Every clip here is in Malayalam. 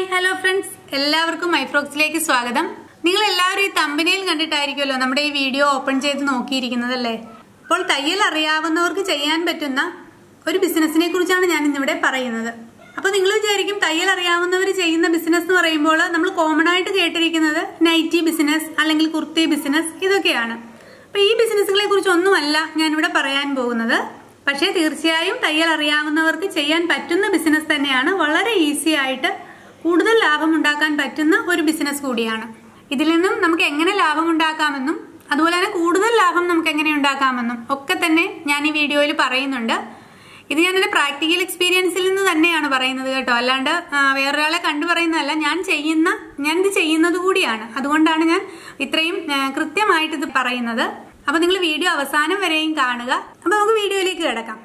ഹലോ ഫ്രണ്ട്സ് എല്ലാവർക്കും മൈഫ്രോക്സിലേക്ക് സ്വാഗതം നിങ്ങൾ എല്ലാവരും ഈ തമ്പനയിൽ കണ്ടിട്ടായിരിക്കുമല്ലോ നമ്മുടെ ഈ വീഡിയോ ഓപ്പൺ ചെയ്ത് നോക്കിയിരിക്കുന്നത് അല്ലേ അപ്പോൾ തയ്യൽ അറിയാവുന്നവർക്ക് ചെയ്യാൻ പറ്റുന്ന ഒരു ബിസിനസ്സിനെ കുറിച്ചാണ് ഞാൻ ഇന്നിവിടെ പറയുന്നത് അപ്പോൾ നിങ്ങൾ വിചാരിക്കും തയ്യൽ അറിയാവുന്നവർ ചെയ്യുന്ന ബിസിനസ് എന്ന് പറയുമ്പോൾ നമ്മൾ കോമൺ ആയിട്ട് കേട്ടിരിക്കുന്നത് നൈറ്റി ബിസിനസ് അല്ലെങ്കിൽ കുർത്തി ബിസിനസ് ഇതൊക്കെയാണ് അപ്പോൾ ഈ ബിസിനസ്സുകളെ കുറിച്ച് ഒന്നുമല്ല ഞാനിവിടെ പറയാൻ പോകുന്നത് പക്ഷേ തീർച്ചയായും തയ്യൽ അറിയാവുന്നവർക്ക് ചെയ്യാൻ പറ്റുന്ന ബിസിനസ് തന്നെയാണ് വളരെ ഈസി ആയിട്ട് കൂടുതൽ ലാഭം ഉണ്ടാക്കാൻ പറ്റുന്ന ഒരു ബിസിനസ് കൂടിയാണ് ഇതിൽ നിന്നും നമുക്ക് എങ്ങനെ ലാഭം ഉണ്ടാക്കാമെന്നും അതുപോലെ തന്നെ കൂടുതൽ ലാഭം നമുക്ക് എങ്ങനെ ഉണ്ടാക്കാമെന്നും ഒക്കെ തന്നെ ഞാൻ ഈ വീഡിയോയിൽ പറയുന്നുണ്ട് ഇത് ഞാൻ എൻ്റെ പ്രാക്ടിക്കൽ എക്സ്പീരിയൻസിൽ നിന്ന് തന്നെയാണ് പറയുന്നത് കേട്ടോ അല്ലാണ്ട് ആ, വേറൊരാളെ കണ്ടു പറയുന്നതല്ല ഞാൻ ചെയ്യുന്ന ഞാൻ ഇത് ചെയ്യുന്നത് കൂടിയാണ് അതുകൊണ്ടാണ് ഞാൻ ഇത്രയും ആ, കൃത്യമായിട്ട് ഇത് പറയുന്നത് അപ്പൊ നിങ്ങൾ വീഡിയോ അവസാനം വരെയും കാണുക അപ്പൊ നമുക്ക് വീഡിയോയിലേക്ക് കിടക്കാം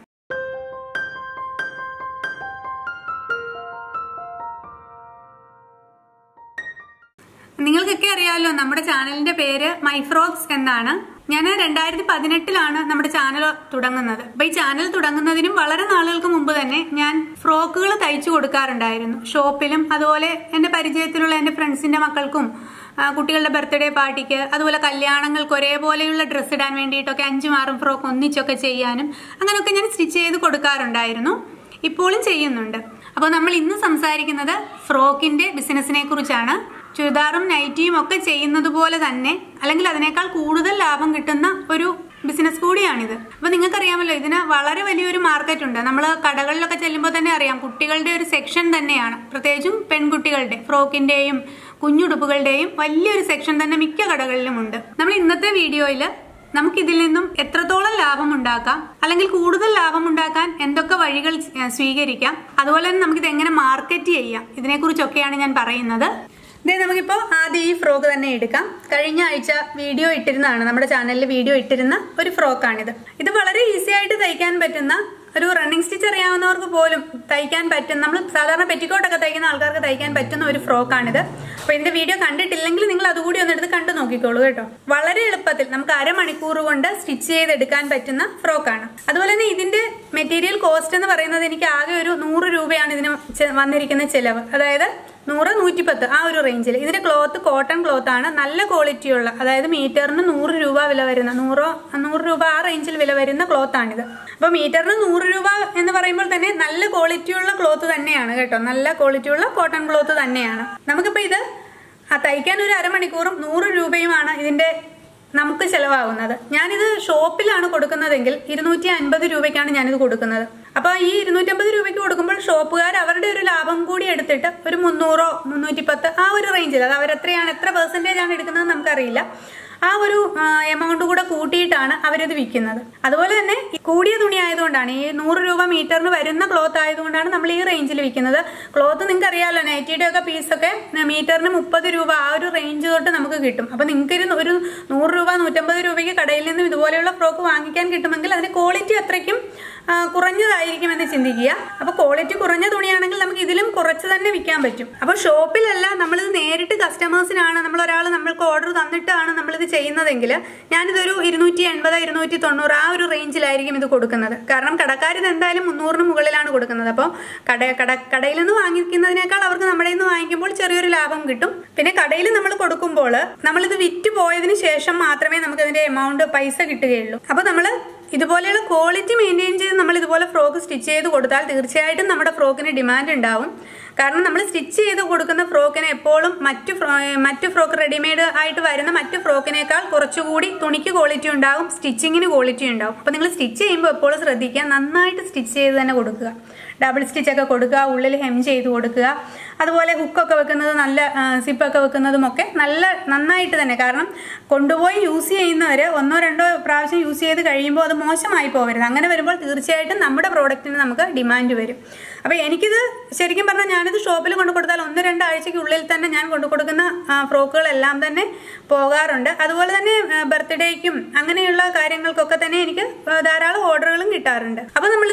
നിങ്ങൾക്കൊക്കെ അറിയാമല്ലോ നമ്മുടെ ചാനലിന്റെ പേര് മൈഫ്രോക്സ് എന്നാണ് ഞാൻ രണ്ടായിരത്തി പതിനെട്ടിലാണ് നമ്മുടെ ചാനൽ തുടങ്ങുന്നത് അപ്പൊ ഈ ചാനൽ തുടങ്ങുന്നതിനും വളരെ നാളുകൾക്ക് മുമ്പ് തന്നെ ഞാൻ ഫ്രോക്കുകൾ തയ്ച്ചു കൊടുക്കാറുണ്ടായിരുന്നു ഷോപ്പിലും അതുപോലെ എന്റെ പരിചയത്തിലുള്ള എന്റെ ഫ്രണ്ട്സിന്റെ മക്കൾക്കും ആ, കുട്ടികളുടെ ബർത്ത്ഡേ പാർട്ടിക്ക് അതുപോലെ കല്യാണങ്ങൾക്ക് ഒരേപോലെയുള്ള ഡ്രസ്സ് ഇടാൻ വേണ്ടിയിട്ടൊക്കെ അഞ്ചും ആറും ഫ്രോക്ക് ഒന്നിച്ചൊക്കെ ചെയ്യാനും അങ്ങനെയൊക്കെ ഞാൻ സ്റ്റിച്ച് ചെയ്ത് കൊടുക്കാറുണ്ടായിരുന്നു ഇപ്പോഴും ചെയ്യുന്നുണ്ട് അപ്പോൾ നമ്മൾ ഇന്ന് സംസാരിക്കുന്നത് ഫ്രോക്കിന്റെ ബിസിനസിനെ കുറിച്ചാണ് ചുരിദാറും നൈറ്റിയും ഒക്കെ ചെയ്യുന്നത് പോലെ തന്നെ അല്ലെങ്കിൽ അതിനേക്കാൾ കൂടുതൽ ലാഭം കിട്ടുന്ന ഒരു ബിസിനസ് കൂടിയാണിത് അപ്പൊ നിങ്ങൾക്കറിയാമല്ലോ ഇതിന് വളരെ വലിയൊരു മാർക്കറ്റ് ഉണ്ട് നമ്മൾ കടകളിലൊക്കെ ചെല്ലുമ്പോൾ തന്നെ അറിയാം കുട്ടികളുടെ ഒരു സെക്ഷൻ തന്നെയാണ് പ്രത്യേകിച്ചും പെൺകുട്ടികളുടെ ഫ്രോക്കിന്റെയും കുഞ്ഞുടുപ്പുകളുടെയും വലിയൊരു സെക്ഷൻ തന്നെ മിക്ക കടകളിലും ഉണ്ട് നമ്മൾ ഇന്നത്തെ വീഡിയോയിൽ നമുക്കിതിൽ നിന്നും എത്രത്തോളം ലാഭം ഉണ്ടാക്കാം അല്ലെങ്കിൽ കൂടുതൽ ലാഭം ഉണ്ടാക്കാൻ എന്തൊക്കെ വഴികൾ ഏ, സ്വീകരിക്കാം അതുപോലെ തന്നെ നമുക്കിത് എങ്ങനെ മാർക്കറ്റ് ചെയ്യാം ഇതിനെക്കുറിച്ചൊക്കെയാണ് ഞാൻ പറയുന്നത് ഇതേ നമുക്കിപ്പോ ആദ്യം ഈ ഫ്രോക്ക് തന്നെ എടുക്കാം കഴിഞ്ഞ ആഴ്ച വീഡിയോ ഇട്ടിരുന്നതാണ് നമ്മുടെ ചാനലിൽ വീഡിയോ ഇട്ടിരുന്ന ഒരു ഫ്രോക്കാണിത് ഇത് വളരെ ഈസി ആയിട്ട് തയ്ക്കാൻ പറ്റുന്ന ഒരു റണ്ണിങ് സ്റ്റിച്ച് അറിയാവുന്നവർക്ക് പോലും തയ്ക്കാൻ പറ്റുന്ന നമ്മൾ സാധാരണ പെറ്റിക്കോട്ടൊക്കെ തയ്ക്കുന്ന ആൾക്കാർക്ക് തയ്ക്കാൻ പറ്റുന്ന ഒരു ഫ്രോക്കാണിത് അപ്പൊ ഇതിന്റെ വീഡിയോ കണ്ടിട്ടില്ലെങ്കിൽ നിങ്ങൾ അതുകൂടി ഒന്ന് എടുത്ത് കണ്ടു നോക്കിക്കോളൂ കേട്ടോ വളരെ എളുപ്പത്തിൽ നമുക്ക് അരമണിക്കൂർ കൊണ്ട് സ്റ്റിച്ച് ചെയ്തെടുക്കാൻ പറ്റുന്ന ഫ്രോക്കാണ് അതുപോലെ തന്നെ ഇതിന്റെ മെറ്റീരിയൽ കോസ്റ്റ് എന്ന് പറയുന്നത് എനിക്ക് ആകെ ഒരു നൂറ് രൂപയാണ് ഇതിന് ചെ- വന്നിരിക്കുന്ന ചെലവ് അതായത് നൂറ് നൂറ്റിപ്പത്ത് ആ ഒരു റേഞ്ചിൽ ഇതിന്റെ ക്ലോത്ത് കോട്ടൺ ക്ലോത്ത് ആണ് നല്ല ക്വാളിറ്റിയുള്ള അതായത് മീറ്ററിന് നൂറ് രൂപ വില വരുന്ന നൂറോ നൂറ് രൂപ ആ റേഞ്ചിൽ വില വരുന്ന ക്ലോത്ത് ആണിത് അപ്പൊ മീറ്ററിന് നൂറ് രൂപ എന്ന് പറയുമ്പോൾ തന്നെ നല്ല ക്വാളിറ്റിയുള്ള ക്ലോത്ത് തന്നെയാണ് കേട്ടോ നല്ല ക്വാളിറ്റിയുള്ള കോട്ടൺ ക്ലോത്ത് തന്നെയാണ് നമുക്കിപ്പോ ഇത് ആ തയ്ക്കാൻ ഒരു അരമണിക്കൂറും നൂറ് രൂപയുമാണ് ഇതിന്റെ നമുക്ക് ചെലവാകുന്നത് ഞാനിത് ഷോപ്പിലാണ് കൊടുക്കുന്നതെങ്കിൽ ഇരുന്നൂറ്റി അൻപത് രൂപയ്ക്കാണ് ഞാനിത് കൊടുക്കുന്നത് അപ്പൊ ഈ ഇരുന്നൂറ്റമ്പത് രൂപയ്ക്ക് കൊടുക്കുമ്പോൾ ഷോപ്പുകാർ അവരുടെ ഒരു ലാഭം കൂടി എടുത്തിട്ട് ഒരു മുന്നൂറോ മുന്നൂറ്റി പത്ത് ആ ഒരു റേഞ്ചിൽ അത് അവരെത്രയാണ് എത്ര പെർസെന്റേജ് ആണ് എടുക്കുന്നത് നമുക്കറിയില്ല ആ ഒരു എമൗണ്ട് കൂടെ കൂട്ടിയിട്ടാണ് അവരിത് വിൽക്കുന്നത് അതുപോലെ തന്നെ ഈ കൂടിയ തുണി ആയതുകൊണ്ടാണ് ഈ നൂറ് രൂപ മീറ്ററിന് വരുന്ന ക്ലോത്ത് ആയതുകൊണ്ടാണ് നമ്മൾ ഈ റേഞ്ചിൽ വിൽക്കുന്നത് ക്ലോത്ത് നിങ്ങൾക്ക് അറിയാമല്ലോ നൈറ്റിയുടെ ഒക്കെ പീസൊക്കെ മീറ്ററിന് മുപ്പത് രൂപ ആ ഒരു റേഞ്ച് തൊട്ട് നമുക്ക് കിട്ടും അപ്പൊ നിങ്ങൾക്ക് ഒരു ഒരു നൂറ് രൂപ നൂറ്റമ്പത് രൂപയ്ക്ക് കടയിൽ നിന്നും ഇതുപോലെയുള്ള ഫ്രോക്ക് വാങ്ങിക്കാൻ കിട്ടുമെങ്കിൽ അതിന്റെ ക്വാളിറ്റി അത്രയ്ക്കും ആ, കുറഞ്ഞതായിരിക്കും എന്ന് ചിന്തിക്കുക അപ്പൊ ക്വാളിറ്റി കുറഞ്ഞ തുണിയാണെങ്കിൽ നമുക്ക് ഇതിലും കുറച്ച് തന്നെ വിൽക്കാൻ പറ്റും അപ്പൊ ഷോപ്പിലല്ല നമ്മളിത് നേരിട്ട് കസ്റ്റമേഴ്സിനാണ് നമ്മൾ ഒരാൾ നമ്മൾക്ക് ഓർഡർ തന്നിട്ടാണ് നമ്മളിത് ചെയ്യുന്നതെങ്കിൽ ഞാനിതൊരു ഇരുന്നൂറ്റി എൺപത് ഇരുന്നൂറ്റി തൊണ്ണൂറ് ആ ഒരു റേഞ്ചിലായിരിക്കും ഇത് കൊടുക്കുന്നത് കാരണം കടക്കാർ ഇത് എന്തായാലും മുന്നൂറിന് മുകളിലാണ് കൊടുക്കുന്നത് അപ്പോൾ കട കട കടയിൽ നിന്ന് വാങ്ങിക്കുന്നതിനേക്കാൾ അവർക്ക് നമ്മുടെ നിന്ന് വാങ്ങിക്കുമ്പോൾ ചെറിയൊരു ലാഭം കിട്ടും പിന്നെ കടയിൽ നമ്മൾ കൊടുക്കുമ്പോൾ നമ്മളിത് വിറ്റ് പോയതിന് ശേഷം മാത്രമേ നമുക്ക് അതിന്റെ എമൗണ്ട് പൈസ കിട്ടുകയുള്ളൂ അപ്പൊ നമ്മൾ ഇതുപോലെയുള്ള ക്വാളിറ്റി മെയിൻറ്റെയിൻ ചെയ്ത് നമ്മൾ ഇതുപോലെ ഫ്രോക്ക് സ്റ്റിച്ച് ചെയ്ത് കൊടുത്താൽ തീർച്ചയായിട്ടും നമ്മുടെ ഫ്രോക്കിന് ഡിമാൻഡ് ഉണ്ടാവും കാരണം നമ്മൾ സ്റ്റിച്ച് ചെയ്ത് കൊടുക്കുന്ന ഫ്രോക്കിന് എപ്പോഴും മറ്റു ഫ്രോ- മറ്റു ഫ്രോക്ക് റെഡിമെയ്ഡ് ആയിട്ട് വരുന്ന മറ്റു ഫ്രോക്കിനേക്കാൾ കുറച്ചുകൂടി തുണിക്ക് ക്വാളിറ്റി ഉണ്ടാവും സ്റ്റിച്ചിങ്ങിന് ക്വാളിറ്റി ഉണ്ടാവും അപ്പോൾ നിങ്ങൾ സ്റ്റിച്ച് ചെയ്യുമ്പോൾ എപ്പോഴും ശ്രദ്ധിക്കുക നന്നായിട്ട് സ്റ്റിച്ച് ചെയ്ത് തന്നെ കൊടുക്കുക ഡബിൾ സ്റ്റിച്ച് ഒക്കെ കൊടുക്കുക ഉള്ളിൽ ഹെം ചെയ്ത് കൊടുക്കുക അതുപോലെ ഹുക്കൊക്കെ വെക്കുന്നത് നല്ല സിപ്പൊക്കെ വെക്കുന്നതും ഒക്കെ നല്ല നന്നായിട്ട് തന്നെ കാരണം കൊണ്ടുപോയി യൂസ് ചെയ്യുന്നവർ ഒന്നോ രണ്ടോ പ്രാവശ്യം യൂസ് ചെയ്ത് കഴിയുമ്പോൾ അത് മോശമായി പോകരുത് അങ്ങനെ വരുമ്പോൾ തീർച്ചയായിട്ടും നമ്മുടെ പ്രോഡക്റ്റിന് നമുക്ക് ഡിമാൻഡ് വരും അപ്പോൾ എനിക്കിത് ശരിക്കും പറഞ്ഞാൽ ഞാനിത് ഷോപ്പിൽ കൊണ്ടു കൊടുത്താൽ ഒന്ന് രണ്ടാഴ്ചയ്ക്കുള്ളിൽ തന്നെ ഞാൻ കൊണ്ടു കൊടുക്കുന്ന ആ, ഫ്രോക്കുകളെല്ലാം തന്നെ പോകാറുണ്ട് അതുപോലെ തന്നെ ബർത്ത്ഡേക്കും അങ്ങനെയുള്ള കാര്യങ്ങൾക്കൊക്കെ തന്നെ എനിക്ക് ആ, ധാരാളം ഓർഡറുകളും കിട്ടാറുണ്ട് അപ്പോൾ നമ്മളിത്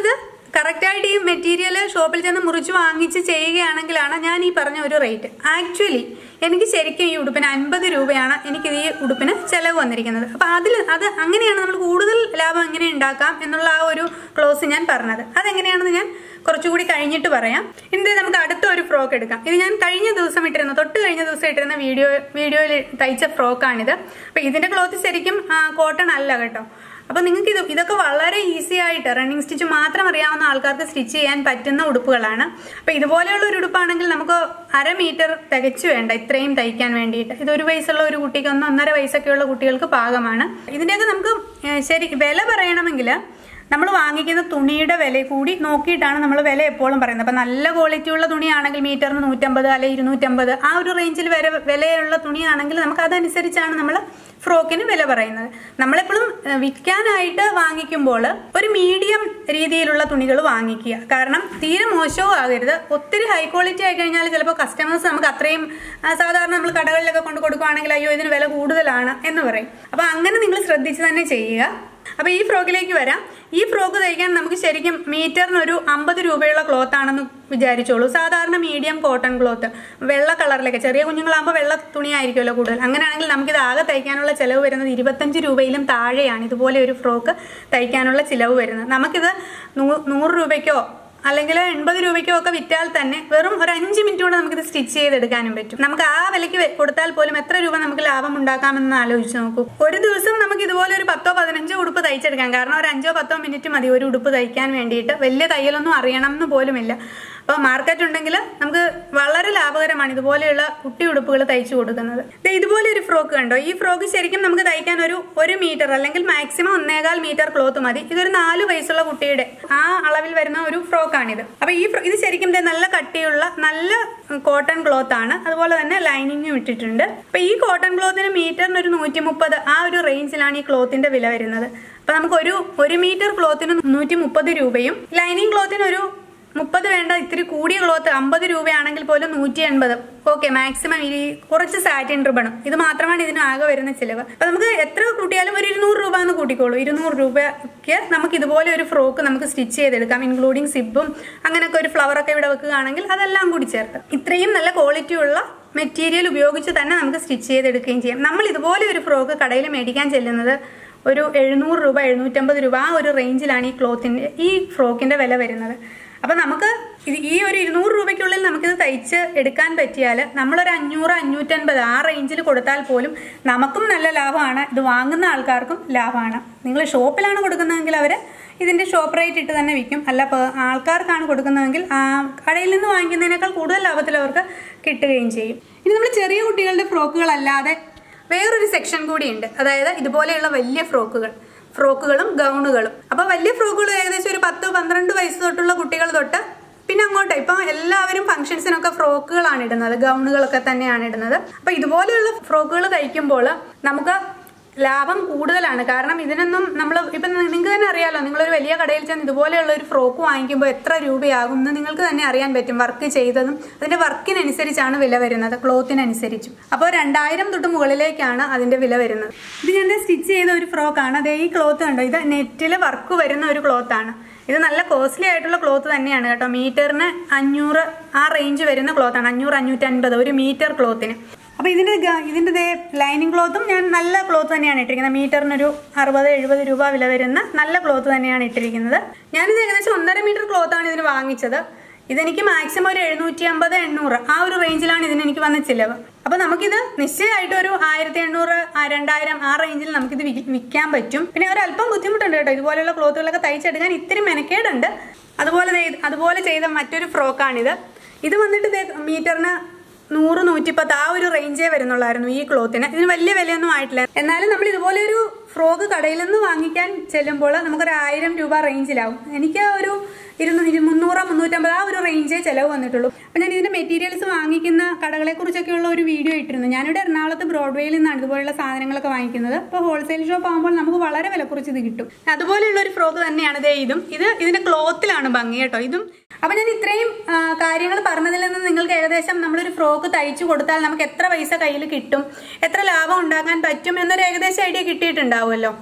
കറക്റ്റായിട്ട് ഈ മെറ്റീരിയൽ ഷോപ്പിൽ ചെന്ന് മുറിച്ച് വാങ്ങിച്ച് ചെയ്യുകയാണെങ്കിലാണ് ഞാൻ ഈ പറഞ്ഞ ഒരു റേറ്റ് ആക്ച്വലി എനിക്ക് ശരിക്കും ഈ ഉടുപ്പിന് അൻപത് രൂപയാണ് എനിക്ക് ഈ ഉടുപ്പിന് ചിലവ് വന്നിരിക്കുന്നത് അപ്പോൾ അതിൽ അത് അങ്ങനെയാണ് നമ്മൾ കൂടുതൽ ലാഭം എങ്ങനെ ഉണ്ടാക്കാം എന്നുള്ള ആ ഒരു ക്ലോസ് ഞാൻ പറഞ്ഞത് അതെങ്ങനെയാണെന്ന് ഞാൻ കുറച്ചുകൂടി കഴിഞ്ഞിട്ട് പറയാം ഇനി നമുക്ക് അടുത്ത ഒരു ഫ്രോക്ക് എടുക്കാം ഇത് ഞാൻ കഴിഞ്ഞ ദിവസം ഇട്ടിരുന്ന തൊട്ട് കഴിഞ്ഞ ദിവസം ഇട്ടിരുന്ന വീഡിയോ വീഡിയോയിൽ തയ്ച്ച ഫ്രോക്കാണിത് അപ്പോൾ ഇതിന്റെ ക്ലോത്ത് ശരിക്കും കോട്ടൺ അല്ല കേട്ടോ അപ്പൊ നിങ്ങൾക്ക് ഇത് ഇതൊക്കെ വളരെ ഈസി ആയിട്ട് റണ്ണിങ് സ്റ്റിച്ച് മാത്രം അറിയാവുന്ന ആൾക്കാർക്ക് സ്റ്റിച്ച് ചെയ്യാൻ പറ്റുന്ന ഉടുപ്പുകളാണ് അപ്പൊ ഇതുപോലെയുള്ള ഒരു ഉടുപ്പാണെങ്കിൽ നമുക്ക് അര മീറ്റർ തികച്ചു വേണ്ട ഇത്രയും തയ്ക്കാൻ വേണ്ടിയിട്ട് ഇത് ഒരു വയസ്സുള്ള ഒരു കുട്ടിക്ക് ഒന്ന് ഒന്നര വയസ്സൊക്കെയുള്ള കുട്ടികൾക്ക് പാകമാണ് ഇതിന്റെയൊക്കെ നമുക്ക് ഏഹ്, ശരി വില പറയണമെങ്കിൽ നമ്മൾ വാങ്ങിക്കുന്ന തുണിയുടെ വില കൂടി നോക്കിയിട്ടാണ് നമ്മൾ വില എപ്പോഴും പറയുന്നത് അപ്പം നല്ല ക്വാളിറ്റി ഉള്ള തുണിയാണെങ്കിൽ മീറ്ററിന് നൂറ്റമ്പത് അല്ലെങ്കിൽ ഇരുന്നൂറ്റമ്പത് ആ ഒരു റേഞ്ചിൽ വരെ വിലയുള്ള തുണിയാണെങ്കിൽ നമുക്ക് അതനുസരിച്ചാണ് നമ്മൾ ഫ്രോക്കിന് വില പറയുന്നത് നമ്മളെപ്പോഴും ഏഹ്, വിൽക്കാനായിട്ട് വാങ്ങിക്കുമ്പോൾ ഒരു മീഡിയം രീതിയിലുള്ള തുണികൾ വാങ്ങിക്കുക കാരണം തീരെ മോശവും ആകരുത് ഒത്തിരി ഹൈ ക്വാളിറ്റി ആയി കഴിഞ്ഞാൽ ചിലപ്പോൾ കസ്റ്റമേഴ്സ് നമുക്ക് അത്രയും ആ, സാധാരണ നമ്മൾ കടകളിലൊക്കെ കൊണ്ട് കൊടുക്കുവാണെങ്കിൽ അയ്യോ ഇതിന് വില കൂടുതലാണ് എന്ന് പറയും അപ്പൊ അങ്ങനെ നിങ്ങൾ ശ്രദ്ധിച്ച് തന്നെ ചെയ്യുക അപ്പൊ ഈ ഫ്രോക്കിലേക്ക് വരാം ഈ ഫ്രോക്ക് തയ്ക്കാൻ നമുക്ക് ശരിക്കും മീറ്ററിന് ഒരു അമ്പത് രൂപയുള്ള ക്ലോത്ത് ആണെന്ന് വിചാരിച്ചോളൂ സാധാരണ മീഡിയം കോട്ടൺ ക്ലോത്ത് വെള്ള കളറിലൊക്കെ ചെറിയ കുഞ്ഞുങ്ങളാകുമ്പോൾ വെള്ള തുണിയായിരിക്കുമല്ലോ കൂടുതൽ അങ്ങനെയാണെങ്കിൽ നമുക്കിത് ആകെ തയ്ക്കാനുള്ള ചിലവ് വരുന്നത് ഇരുപത്തഞ്ച് രൂപയിലും താഴെയാണ് ഇതുപോലെ ഒരു ഫ്രോക്ക് തയ്ക്കാനുള്ള ചിലവ് വരുന്നത് നമുക്കിത് നൂ- നൂറ് രൂപയ്ക്കോ അല്ലെങ്കിൽ എൺപത് രൂപയ്ക്കോ ഒക്കെ വിറ്റാൽ തന്നെ വെറും ഒരു അഞ്ച് മിനിറ്റ് കൊണ്ട് നമുക്കിത് സ്റ്റിച്ച് ചെയ്തെടുക്കാനും പറ്റും നമുക്ക് ആ വിലയ്ക്ക് വെ- കൊടുത്താൽ പോലും എത്ര രൂപ നമുക്ക് ലാഭം ഉണ്ടാക്കാമെന്ന് ആലോചിച്ച് നോക്കൂ ഒരു ദിവസം നമുക്ക് ഇതുപോലെ ഒരു പത്തോ പതിനഞ്ചോ ഉടുപ്പ് തയ്ച്ചെടുക്കാം കാരണം ഒരു അഞ്ചോ പത്തോ മിനിറ്റ് മതി ഒരു ഉടുപ്പ് തയ്ക്കാൻ വേണ്ടിയിട്ട് വലിയ തയ്യലൊന്നും അറിയണം എന്ന് പോലുമില്ല അപ്പോൾ മാർക്കറ്റ് ഉണ്ടെങ്കിൽ നമുക്ക് വളരെ ലാഭകരമാണ് ഇതുപോലെയുള്ള കുട്ടി ഉടുപ്പുകൾ തയ്ച്ചു കൊടുക്കുന്നത് ദേ ഇതുപോലെ ഒരു ഫ്രോക്ക് കണ്ടോ ഈ ഫ്രോക്ക് ശരിക്കും നമുക്ക് തയ്ക്കാൻ ഒരു ഒരു മീറ്റർ അല്ലെങ്കിൽ മാക്സിമം ഒന്നേകാൽ മീറ്റർ ക്ലോത്ത് മതി ഇതൊരു നാല് വയസ്സുള്ള കുട്ടിയുടെ ആ അളവിൽ വരുന്ന ഒരു ഫ്രോക്കാണിത് അപ്പൊ ഈ ഫ്രോ- ഇത് ശരിക്കും ദേ നല്ല കട്ടിയുള്ള നല്ല കോട്ടൺ ക്ലോത്ത് ആണ് അതുപോലെ തന്നെ ലൈനിങ്ങും ഇട്ടിട്ടുണ്ട് അപ്പൊ ഈ കോട്ടൺ ക്ലോത്തിന് മീറ്ററിന് ഒരു നൂറ്റി മുപ്പത് ആ ഒരു റേഞ്ചിലാണ് ഈ ക്ലോത്തിന്റെ വില വരുന്നത് അപ്പൊ നമുക്ക് ഒരു ഒരു മീറ്റർ ക്ലോത്തിന് നൂറ്റി മുപ്പത് രൂപയും ലൈനിങ് ക്ലോത്തിന് ഒരു മുപ്പത് വേണ്ട ഇത്തിരി കൂടിയ ക്ലോത്ത് അമ്പത് രൂപയാണെങ്കിൽ പോലും നൂറ്റി എൺപത് ഓക്കെ മാക്സിമം ഈ കുറച്ച് സാറ്റിൻ റിബണും ഇത് മാത്രമാണ് ഇതിന് ആകെ വരുന്ന ചിലവ് അപ്പൊ നമുക്ക് എത്ര കൂട്ടിയാലും ഒരു ഇരുന്നൂറ് രൂപ എന്ന് കൂട്ടിക്കോളൂ ഇരുന്നൂറ് രൂപയ്ക്ക് നമുക്ക് ഇതുപോലെ ഒരു ഫ്രോക്ക് നമുക്ക് സ്റ്റിച്ച് ചെയ്തെടുക്കാം ഇൻക്ലൂഡിങ് സിബും അങ്ങനെയൊക്കെ ഒരു ഫ്ലവർ ഒക്കെ ഇവിടെ വെക്കുകയാണെങ്കിൽ അതെല്ലാം കൂടി ചേർത്ത് ഇത്രയും നല്ല ക്വാളിറ്റി ഉള്ള മെറ്റീരിയൽ ഉപയോഗിച്ച് തന്നെ നമുക്ക് സ്റ്റിച്ച് ചെയ്തെടുക്കുകയും ചെയ്യാം നമ്മൾ ഇതുപോലെ ഒരു ഫ്രോക്ക് കടയിൽ മേടിക്കാൻ ചെല്ലുന്നത് ഒരു എഴുന്നൂറ് രൂപ എഴുന്നൂറ്റമ്പത് രൂപ ആ ഒരു റേഞ്ചിലാണ് ഈ ക്ലോത്തിന്റെ ഈ ഫ്രോക്കിന്റെ വില വരുന്നത് അപ്പൊ നമുക്ക് ഇത് ഈ ഒരു ഇരുന്നൂറ് രൂപയ്ക്കുള്ളിൽ നമുക്കിത് തയ്ച്ച് എടുക്കാൻ പറ്റിയാൽ നമ്മളൊരു അഞ്ഞൂറ് അഞ്ഞൂറ്റൻപത് ആ റേഞ്ചിൽ കൊടുത്താൽ പോലും നമുക്കും നല്ല ലാഭമാണ് ഇത് വാങ്ങുന്ന ആൾക്കാർക്കും ലാഭമാണ് നിങ്ങൾ ഷോപ്പിലാണ് കൊടുക്കുന്നതെങ്കിൽ അവർ ഇതിന്റെ ഷോപ്പ് റേറ്റ് ഇട്ട് തന്നെ വിൽക്കും അല്ല ഇപ്പോൾ ആൾക്കാർക്കാണ് കൊടുക്കുന്നതെങ്കിൽ ആ കടയിൽ നിന്ന് വാങ്ങിക്കുന്നതിനേക്കാൾ കൂടുതൽ ലാഭത്തിൽ അവർക്ക് കിട്ടുകയും ചെയ്യും ഇനി നമ്മൾ ചെറിയ കുട്ടികളുടെ ഫ്രോക്കുകളല്ലാതെ വേറൊരു സെക്ഷൻ കൂടിയുണ്ട് അതായത് ഇതുപോലെയുള്ള വലിയ ഫ്രോക്കുകൾ ഫ്രോക്കുകളും ഗൗണുകളും അപ്പൊ വലിയ ഫ്രോക്കുകൾ ഏകദേശം ഒരു പത്ത് പന്ത്രണ്ട് വയസ്സ് തൊട്ടുള്ള കുട്ടികൾ തൊട്ട് പിന്നെ അങ്ങോട്ട് ഇപ്പൊ എല്ലാവരും ഫംഗ്ഷൻസിനൊക്കെ ഫ്രോക്കുകളാണ് ഇടുന്നത് ഗൗണുകളൊക്കെ തന്നെയാണ് ഇടുന്നത് അപ്പൊ ഇതുപോലെയുള്ള ഫ്രോക്കുകൾ തയ്ക്കുമ്പോൾ നമുക്ക് ലാഭം കൂടുതലാണ് കാരണം ഇതിനൊന്നും നമ്മൾ ഇപ്പം നിങ്ങൾക്ക് തന്നെ അറിയാലോ നിങ്ങളൊരു വലിയ കടയിൽ ചെന്ന് ഇതുപോലെയുള്ള ഒരു ഫ്രോക്ക് വാങ്ങിക്കുമ്പോൾ എത്ര രൂപയാകും എന്ന് നിങ്ങൾക്ക് തന്നെ അറിയാൻ പറ്റും വർക്ക് ചെയ്തതും അതിന്റെ വർക്കിനനുസരിച്ചാണ് വില വരുന്നത് ക്ലോത്തിനനുസരിച്ചും അപ്പോൾ രണ്ടായിരം തൊട്ട് മുകളിലേക്കാണ് അതിന്റെ വില വരുന്നത് ഇത് ഞാൻ സ്റ്റിച്ച് ചെയ്ത ഒരു ഫ്രോക്കാണ് അതേ ഈ ക്ലോത്ത് കണ്ടോ ഇത് നെറ്റിൽ വർക്ക് വരുന്ന ഒരു ക്ലോത്താണ് ഇത് നല്ല കോസ്റ്റ്ലി ആയിട്ടുള്ള ക്ലോത്ത് തന്നെയാണ് കേട്ടോ മീറ്ററിന് അഞ്ഞൂറ് ആ റേഞ്ച് വരുന്ന ക്ലോത്താണ് അഞ്ഞൂറ് അഞ്ഞൂറ്റൻപത് ഒരു മീറ്റർ ക്ലോത്തിന് അപ്പൊ ഇതിന്റെ ഗ- ഇതിന്റെ ദേ ലൈനിങ് ക്ലോത്തും ഞാൻ നല്ല ക്ലോത്ത് തന്നെയാണ് ഇട്ടിരിക്കുന്നത് മീറ്ററിനൊരു അറുപത് എഴുപത് രൂപ വില വരുന്ന നല്ല ക്ലോത്ത് തന്നെയാണ് ഇട്ടിരിക്കുന്നത് ഞാനിത് ഏകദേശം ഒന്നര മീറ്റർ ക്ലോത്താണ് ഇതിന് വാങ്ങിച്ചത് ഇതെനിക്ക് മാക്സിമം ഒരു എഴുന്നൂറ്റി അമ്പത് എണ്ണൂറ് ആ ഒരു റേഞ്ചിലാണ് ഇതിന് എനിക്ക് വന്ന ചിലവ് അപ്പൊ നമുക്കിത് നിശ്ചയമായിട്ട് ഒരു ആയിരത്തി എണ്ണൂറ് ആ രണ്ടായിരം ആ റേഞ്ചിൽ നമുക്കിത് വിൽക്കാൻ വിൽക്കാൻ പറ്റും പിന്നെ ഒരു അല്പം ബുദ്ധിമുട്ടുണ്ട് കേട്ടോ ഇതുപോലെയുള്ള ക്ലോത്തുകളൊക്കെ തയ്ച്ചെടുക്കാൻ ഇത്തിരി മെനക്കേടുണ്ട് അതുപോലെ ദേ ഇത് അതുപോലെ ചെയ്ത മറ്റൊരു ഫ്രോക്കാണിത് ഇത് വന്നിട്ട് ദേ മീറ്ററിന് നൂറ് നൂറ്റിപ്പത്ത് ആ ഒരു റേഞ്ചേ വരുന്നുള്ളായിരുന്നു ഈ ക്ലോത്തിന് ഇതിന് വലിയ വിലയൊന്നും ആയിട്ടില്ല എന്നാലും നമ്മൾ ഇതുപോലെ ഒരു ഫ്രോക്ക് കടയിൽ നിന്ന് വാങ്ങിക്കാൻ ചെല്ലുമ്പോൾ നമുക്കൊരു ആയിരം രൂപ റേഞ്ചിലാവും എനിക്ക് ഒരു ഇരുന്നൂ ഇരു- മുന്നൂറ് മുന്നൂറ്റമ്പത് ആ ഒരു റേഞ്ചേ ചിലവ് വന്നിട്ടുള്ളൂ അപ്പം ഞാൻ ഇതിന്റെ മെറ്റീരിയൽസ് വാങ്ങിക്കുന്ന കടകളെ കുറിച്ചൊക്കെയുള്ള ഒരു വീഡിയോ ഇട്ടിരുന്നു ഞാനിവിടെ എറണാകുളത്ത് ബ്രോഡ്വേയിൽ നിന്നാണ് ഇതുപോലെയുള്ള സാധനങ്ങളൊക്കെ വാങ്ങിക്കുന്നത് അപ്പോൾ ഹോൾസെയിൽ ഷോപ്പ് ആകുമ്പോൾ നമുക്ക് വളരെ വില കുറച്ച് ഇത് കിട്ടും അതുപോലെയുള്ള ഒരു ഫ്രോക്ക് തന്നെയാണ് ദേ ഇതും ഇത് ഇതിന്റെ ക്ലോത്തിലാണ് ഭംഗി കേട്ടോ ഇതും അപ്പൊ ഞാൻ ഇത്രയും ആ, കാര്യങ്ങൾ പറഞ്ഞതിൽ നിന്ന് നിങ്ങൾക്ക് ഏകദേശം നമ്മളൊരു ഫ്രോക്ക് തയ്ച്ചു കൊടുത്താൽ നമുക്ക് എത്ര പൈസ കയ്യിൽ കിട്ടും എത്ര ലാഭം ഉണ്ടാക്കാൻ പറ്റും എന്നൊരു ഏകദേശം ഐഡിയ കിട്ടിയിട്ടുണ്ടാവുമല്ലോ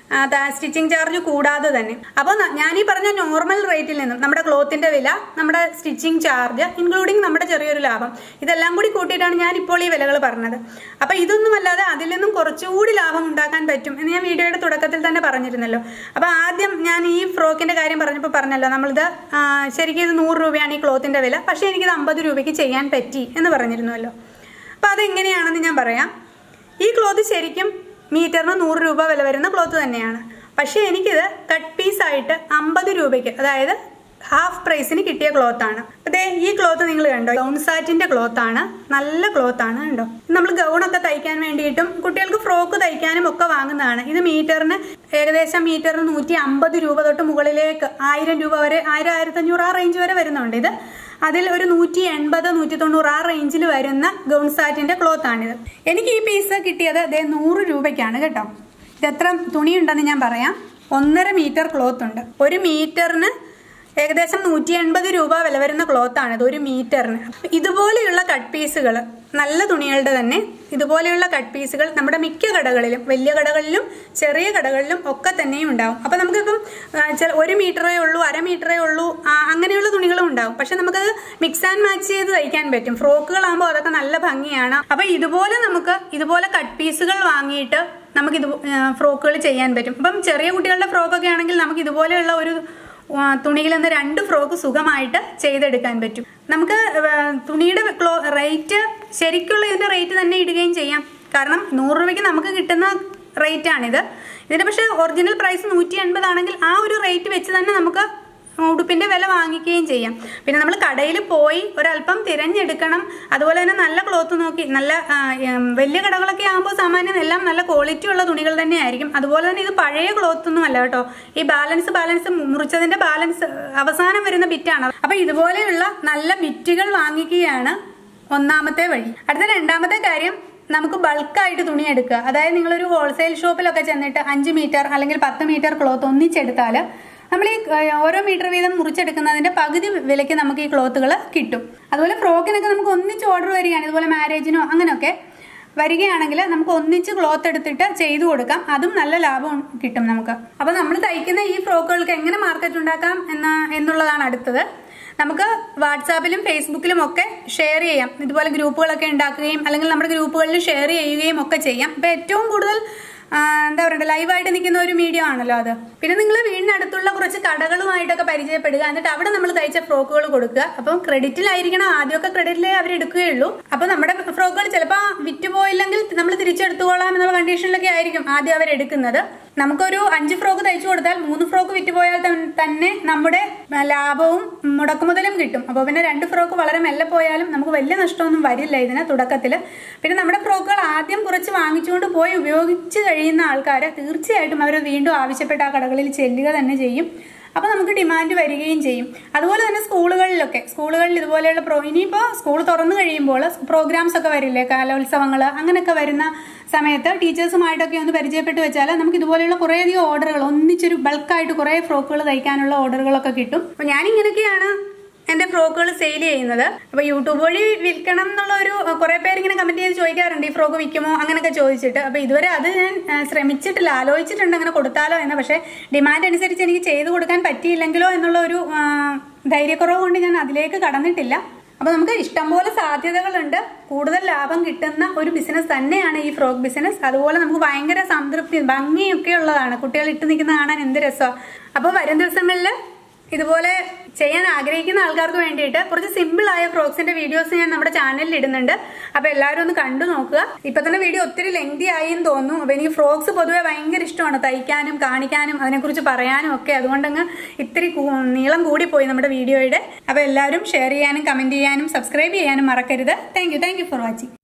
സ്റ്റിച്ചിങ് ചാർജ് കൂടാതെ തന്നെ അപ്പോൾ ഞാൻ ഈ പറഞ്ഞ നോർമൽ റേറ്റിൽ നിന്നും നമ്മുടെ ക്ലോത്തിന്റെ വില നമ്മുടെ സ്റ്റിച്ചിങ് ചാർജ് ഇൻക്ലൂഡിങ് നമ്മുടെ ചെറിയൊരു ലാഭം ഇതെല്ലാം കൂടി കൂട്ടിയിട്ടാണ് ഞാൻ ഇപ്പോൾ ഈ വിലകൾ പറഞ്ഞത് അപ്പോൾ ഇതൊന്നുമല്ലാതെ അതിൽ നിന്നും കുറച്ചുകൂടി ലാഭം ഉണ്ടാക്കാൻ പറ്റും എന്ന് ഞാൻ വീഡിയോയുടെ തുടക്കത്തിൽ തന്നെ പറഞ്ഞിരുന്നല്ലോ അപ്പോൾ ആദ്യം ഞാൻ ഈ ഫ്രോക്കിന്റെ കാര്യം പറഞ്ഞപ്പോൾ പറഞ്ഞല്ലോ നമ്മളിത് ആ, ശരിക്കും ഇത് നൂറ് രൂപയാണ് ഈ ക്ലോത്തിന്റെ വില പക്ഷേ എനിക്കിത് അമ്പത് രൂപയ്ക്ക് ചെയ്യാൻ പറ്റി എന്ന് പറഞ്ഞിരുന്നല്ലോ അപ്പോൾ അതെങ്ങനെയാണെന്ന് ഞാൻ പറയാം ഈ ക്ലോത്ത് ശരിക്കും മീറ്ററിന് നൂറ് രൂപ വില വരുന്ന ക്ലോത്ത് തന്നെയാണ് പക്ഷേ എനിക്കിത് കട്ട് പീസായിട്ട് അമ്പത് രൂപയ്ക്ക് അതായത് ഹാഫ് പ്രൈസിന് കിട്ടിയ ക്ലോത്ത് ആണ് അതെ ഈ ക്ലോത്ത് നിങ്ങൾ കണ്ടോ ഗൗൺ സാറ്റിന്റെ ക്ലോത്ത് ആണ് നല്ല ക്ലോത്ത് ആണ് കണ്ടോ നമ്മൾ ഗൗണൊക്കെ തയ്ക്കാൻ വേണ്ടിയിട്ടും കുട്ടികൾക്ക് ഫ്രോക്ക് തയ്ക്കാനും ഒക്കെ വാങ്ങുന്നതാണ് ഇത് മീറ്ററിന് ഏകദേശം മീറ്ററിന് നൂറ്റി അമ്പത് രൂപ തൊട്ട് മുകളിലേക്ക് ആയിരം രൂപ വരെ ആയിരം ആയിരത്തഞ്ഞൂറ് ആ റേഞ്ച് വരെ വരുന്നുണ്ട് ഇത് അതിൽ ഒരു നൂറ്റി എൺപത് നൂറ്റി തൊണ്ണൂറ് ആ റേഞ്ചിൽ വരുന്ന ഗൗൺ സാറ്റിന്റെ ക്ലോത്ത് ആണിത് എനിക്ക് ഈ പീസ് കിട്ടിയത് അതേ നൂറ് രൂപയ്ക്കാണ് കേട്ടോ ഇത് എത്ര തുണിയുണ്ടെന്ന് ഞാൻ പറയാം ഒന്നര മീറ്റർ ക്ലോത്ത് ഉണ്ട് ഒരു മീറ്ററിന് ഏകദേശം നൂറ്റി എൺപത് രൂപ വില വരുന്ന ക്ലോത്ത് ആണ് ഇത് ഒരു മീറ്ററിന് ഇതുപോലെയുള്ള കട്ട് പീസുകൾ നല്ല തുണികളുടെ തന്നെ ഇതുപോലെയുള്ള കട്ട് പീസുകൾ നമ്മുടെ മിക്ക കടകളിലും വലിയ കടകളിലും ചെറിയ കടകളിലും ഒക്കെ തന്നെയും ഉണ്ടാവും അപ്പൊ നമുക്കിപ്പം ആ, ചെ- ഒരു മീറ്ററേ ഉള്ളൂ അര മീറ്ററേ ഉള്ളൂ ആ, അങ്ങനെയുള്ള തുണികളും ഉണ്ടാവും പക്ഷെ നമുക്കത് മിക്സ് ആൻഡ് മാച്ച് ചെയ്ത് തയ്ക്കാൻ പറ്റും ഫ്രോക്കുകളാകുമ്പോൾ അതൊക്കെ നല്ല ഭംഗിയാണ് അപ്പൊ ഇതുപോലെ നമുക്ക് ഇതുപോലെ കട്ട് പീസുകൾ വാങ്ങിയിട്ട് നമുക്ക് ഇത് ഫ്രോക്കുകൾ ചെയ്യാൻ പറ്റും അപ്പം ചെറിയ കുട്ടികളുടെ ഫ്രോക്കൊക്കെ ആണെങ്കിൽ നമുക്ക് ഇതുപോലെയുള്ള ഒരു ആ, തുണിയിൽ നിന്ന് രണ്ട് ഫ്രോക്ക് സുഖമായിട്ട് ചെയ്തെടുക്കാൻ പറ്റും നമുക്ക് ആ, തുണിയുടെ ക്ലോ റേറ്റ് ശരിക്കുള്ള ഇതിന്റെ റേറ്റ് തന്നെ ഇടുകയും ചെയ്യാം കാരണം നൂറ് രൂപയ്ക്ക് നമുക്ക് കിട്ടുന്ന റേറ്റ് ആണിത് ഇതിന്റെ പക്ഷേ ഒറിജിനൽ പ്രൈസ് നൂറ്റി എൺപതാണെങ്കിൽ ആ ഒരു റേറ്റ് വെച്ച് തന്നെ നമുക്ക് ഉടുപ്പിന്റെ വില വാങ്ങിക്കുകയും ചെയ്യാം പിന്നെ നമ്മൾ കടയിൽ പോയി ഒരല്പം തിരഞ്ഞെടുക്കണം അതുപോലെ തന്നെ നല്ല ക്ലോത്ത് നോക്കി നല്ല ആ, ഉം, വലിയ കടകളൊക്കെ ആകുമ്പോൾ സാമാന്യം എല്ലാം നല്ല ക്വാളിറ്റി ഉള്ള തുണികൾ തന്നെ ആയിരിക്കും അതുപോലെ തന്നെ ഇത് പഴയ ക്ലോത്ത് ഒന്നും അല്ല കേട്ടോ ഈ ബാലൻസ് ബാലൻസ് മുറിച്ചതിന്റെ ബാലൻസ് അവസാനം വരുന്ന ബിറ്റാണ് അപ്പൊ ഇതുപോലെയുള്ള നല്ല ബിറ്റുകൾ വാങ്ങിക്കുകയാണ് ഒന്നാമത്തെ വഴി അടുത്ത രണ്ടാമത്തെ കാര്യം നമുക്ക് ബൾക്കായിട്ട് തുണി എടുക്കുക അതായത് നിങ്ങളൊരു ഹോൾസെയിൽ ഷോപ്പിലൊക്കെ ചെന്നിട്ട് അഞ്ച് മീറ്റർ അല്ലെങ്കിൽ പത്ത് മീറ്റർ ക്ലോത്ത് ഒന്നിച്ചെടുത്താൽ നമ്മൾ ഈ ഏഹ്, ഓരോ മീറ്റർ വീതം മുറിച്ചെടുക്കുന്നതിന്റെ പകുതി വിലയ്ക്ക് നമുക്ക് ഈ ക്ലോത്തുകൾ കിട്ടും അതുപോലെ ഫ്രോക്കിനൊക്കെ നമുക്ക് ഒന്നിച്ച് ഓർഡർ വരികയാണ് ഇതുപോലെ മാരേജിനോ അങ്ങനെയൊക്കെ വരികയാണെങ്കിൽ നമുക്ക് ഒന്നിച്ച് ക്ലോത്ത് എടുത്തിട്ട് ചെയ്തു കൊടുക്കാം അതും നല്ല ലാഭം കിട്ടും നമുക്ക് അപ്പൊ നമ്മൾ തയ്ക്കുന്ന ഈ ഫ്രോക്കുകൾക്ക് എങ്ങനെ മാർക്കറ്റ് ഉണ്ടാക്കാം എന്ന എന്നുള്ളതാണ് അടുത്തത് നമുക്ക് വാട്സാപ്പിലും ഫേസ്ബുക്കിലും ഒക്കെ ഷെയർ ചെയ്യാം ഇതുപോലെ ഗ്രൂപ്പുകളൊക്കെ ഉണ്ടാക്കുകയും അല്ലെങ്കിൽ നമ്മുടെ ഗ്രൂപ്പുകളിൽ ഷെയർ ചെയ്യുകയും ഒക്കെ ചെയ്യാം ഇപ്പൊ ഏറ്റവും കൂടുതൽ ആ, എന്താ പറയുക ലൈവായിട്ട് നിൽക്കുന്ന ഒരു മീഡിയ ആണല്ലോ അത് പിന്നെ നിങ്ങൾ വീടിനടുത്തുള്ള കുറച്ച് കടകളുമായിട്ടൊക്കെ പരിചയപ്പെടുക എന്നിട്ട് അവിടെ നമ്മൾ തയ്ച്ച ഫ്രോക്കുകൾ കൊടുക്കുക അപ്പം ക്രെഡിറ്റിലായിരിക്കണം ആദ്യമൊക്കെ ക്രെഡിറ്റിലേ അവർ എടുക്കുകയുള്ളൂ അപ്പൊ നമ്മുടെ ഫ്രോക്കുകൾ ചിലപ്പോൾ വിറ്റുപോയില്ലെങ്കിൽ നമ്മൾ തിരിച്ചെടുത്തുകൊള്ളാം എന്നുള്ള കണ്ടീഷനിലൊക്കെ ആയിരിക്കും ആദ്യം അവർ എടുക്കുന്നത് നമുക്കൊരു അഞ്ച് ഫ്രോക്ക് തയ്ച്ചു കൊടുത്താൽ മൂന്ന് ഫ്രോക്ക് വിറ്റുപോയാൽ തൻ- തന്നെ നമ്മുടെ ആ, ലാഭവും മുടക്കുമുതലും കിട്ടും അപ്പോൾ പിന്നെ രണ്ട് ഫ്രോക്ക് വളരെ മെല്ലെ പോയാലും നമുക്ക് വലിയ നഷ്ടമൊന്നും വരില്ല ഇതിന് തുടക്കത്തിൽ പിന്നെ നമ്മുടെ ഫ്രോക്കുകൾ ആദ്യം കുറച്ച് വാങ്ങിച്ചുകൊണ്ട് പോയി ഉപയോഗിച്ച് കഴിയുന്ന ആൾക്കാർ തീർച്ചയായിട്ടും അവർ വീണ്ടും ആവശ്യപ്പെട്ട ആ കടകളിൽ ചെല്ലുക തന്നെ ചെയ്യും അപ്പോൾ നമുക്ക് ഡിമാൻഡ് വരികയും ചെയ്യും അതുപോലെ തന്നെ സ്കൂളുകളിലൊക്കെ സ്കൂളുകളിൽ ഇതുപോലെയുള്ള പ്രോ ഇനിയിപ്പോൾ സ്കൂൾ തുറന്നു കഴിയുമ്പോൾ പ്രോഗ്രാംസ് ഒക്കെ വരില്ലേ കാലോത്സവങ്ങൾ അങ്ങനെയൊക്കെ വരുന്ന സമയത്ത് ടീച്ചേഴ്സുമായിട്ടൊക്കെ ഒന്ന് പരിചയപ്പെട്ട് വെച്ചാൽ നമുക്ക് ഇതുപോലെയുള്ള കുറേയധികം ഓർഡറുകൾ ഒന്നിച്ചൊരു ബൾക്കായിട്ട് കുറേ ഫ്രോക്കുകൾ തയ്ക്കാനുള്ള ഓർഡറുകളൊക്കെ കിട്ടും അപ്പോൾ ഞാൻ ഇങ്ങനെയൊക്കെയാണ് എന്റെ ഫ്രോക്കുകൾ സെയിൽ ചെയ്യുന്നത് അപ്പൊ യൂട്യൂബ് വഴി വിൽക്കണം എന്നുള്ള ഒരു കുറെ പേര് ഇങ്ങനെ കമന്റ് ചെയ്ത് ചോദിക്കാറുണ്ട് ഈ ഫ്രോക്ക് വിൽക്കുമോ അങ്ങനെയൊക്കെ ചോദിച്ചിട്ട് അപ്പൊ ഇതുവരെ അത് ഞാൻ ആ, ശ്രമിച്ചിട്ടില്ല ആലോചിച്ചിട്ടുണ്ട് അങ്ങനെ കൊടുത്താലോ എന്ന് പക്ഷേ ഡിമാൻഡ് അനുസരിച്ച് എനിക്ക് ചെയ്തു കൊടുക്കാൻ പറ്റിയില്ലെങ്കിലോ എന്നുള്ള ഒരു ആ, ധൈര്യക്കുറവ് കൊണ്ട് ഞാൻ അതിലേക്ക് കടന്നിട്ടില്ല അപ്പൊ നമുക്ക് ഇഷ്ടംപോലെ സാധ്യതകളുണ്ട് കൂടുതൽ ലാഭം കിട്ടുന്ന ഒരു ബിസിനസ് തന്നെയാണ് ഈ ഫ്രോക്ക് ബിസിനസ് അതുപോലെ നമുക്ക് ഭയങ്കര സംതൃപ്തി ഭംഗിയൊക്കെ ഉള്ളതാണ് കുട്ടികൾ ഇട്ട് നിൽക്കുന്ന കാണാൻ എന്ത് രസമാണ് അപ്പോൾ വരും ദിവസങ്ങളിൽ ഇതുപോലെ ചെയ്യാൻ ആഗ്രഹിക്കുന്ന ആൾക്കാർക്ക് വേണ്ടിയിട്ട് കുറച്ച് സിമ്പിൾ ആയ ഫ്രോക്സിന്റെ വീഡിയോസ് ഞാൻ നമ്മുടെ ചാനലിൽ ഇടുന്നുണ്ട് അപ്പൊ എല്ലാവരും ഒന്ന് കണ്ടു നോക്കുക ഇപ്പൊ തന്നെ വീഡിയോ ഒത്തിരി ലെങ്തി ആയി എന്ന് തോന്നുന്നു അപ്പൊ എനിക്ക് ഫ്രോക്സ് പൊതുവെ ഭയങ്കര ഇഷ്ടമാണ് തയ്ക്കാനും കാണിക്കാനും അതിനെക്കുറിച്ച് പറയാനും ഒക്കെ അതുകൊണ്ടങ്ങ് ഇത്തിരി കൂ- നീളം കൂടിപ്പോയി നമ്മുടെ വീഡിയോയുടെ അപ്പൊ എല്ലാവരും ഷെയർ ചെയ്യാനും കമന്റ് ചെയ്യാനും സബ്സ്ക്രൈബ് ചെയ്യാനും മറക്കരുത് thank you thank you for watching